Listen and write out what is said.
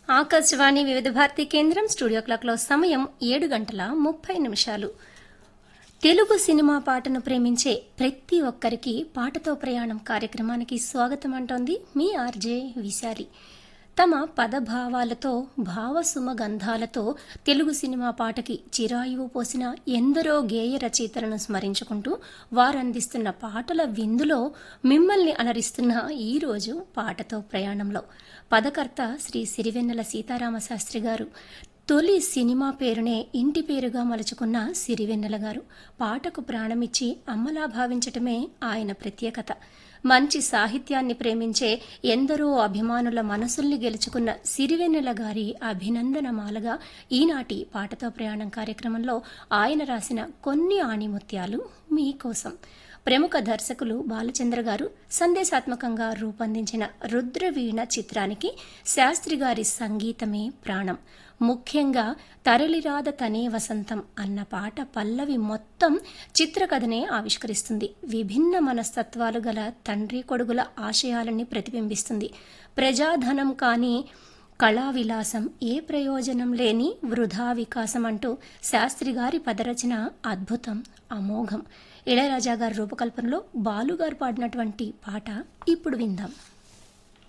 ఆకాశవాణి వివిధ భారతి కేంద్రం స్టూడియో క్లాక్లో సమయం ఏడు గంటల ముప్పై నిమిషాలు తెలుగు సినిమా పాటను ప్రేమించే ప్రతి ఒక్కరికి పాటతో ప్రయాణం కార్యక్రమానికి స్వాగతం అంటోంది మీ ఆర్జే విశాలి తమ పదభావాలతో భావసుమగంధాలతో తెలుగు సినిమా పాటకి చిరాయువు పోసిన ఎందరో గేయ రచయితలను స్మరించుకుంటూ వారందిస్తున్న పాటల విందులో మిమ్మల్ని అలరిస్తున్న ఈ రోజు పాటతో ప్రయాణంలో పదకర్త శ్రీ సిరివెన్నెల సీతారామ శాస్త్రి గారు తొలి సినిమా పేరునే ఇంటి పేరుగా మలుచుకున్న సిరివెన్నెల గారు పాటకు ప్రాణమిచ్చి అమ్మలా భావించటమే ఆయన ప్రత్యేకత మంచి సాహిత్యాన్ని ప్రేమించే ఎందరో అభిమానుల మనసుల్ని గెలుచుకున్న సిరివెన్నెల గారి అభినందనమాలగా ఈనాటి పాటతో ప్రయాణం కార్యక్రమంలో ఆయన రాసిన కొన్ని ఆణిముత్యాలు మీకోసం ప్రముఖ దర్శకులు బాలచంద్ర గారు సందేశాత్మకంగా రూపొందించిన రుద్రవీణ చిత్రానికి శాస్త్రి గారి సంగీతమే ప్రాణం ముఖ్యంగా తరలిరాద తనే వసంతం అన్న పాట పల్లవి మొత్తం చిత్రకథనే ఆవిష్కరిస్తుంది విభిన్న మనస్తత్వాలు గల తండ్రి కొడుగుల ఆశయాలని ప్రతిబింబిస్తుంది ప్రజాధనం కానీ కళా విలాసం ఏ ప్రయోజనం లేని వృధా వికాసం అంటూ శాస్త్రి గారి పదరచన అద్భుతం అమోఘం ఇళయరాజా గారి రూపకల్పనలో బాలుగారు పాడినటువంటి పాట ఇప్పుడు విందాం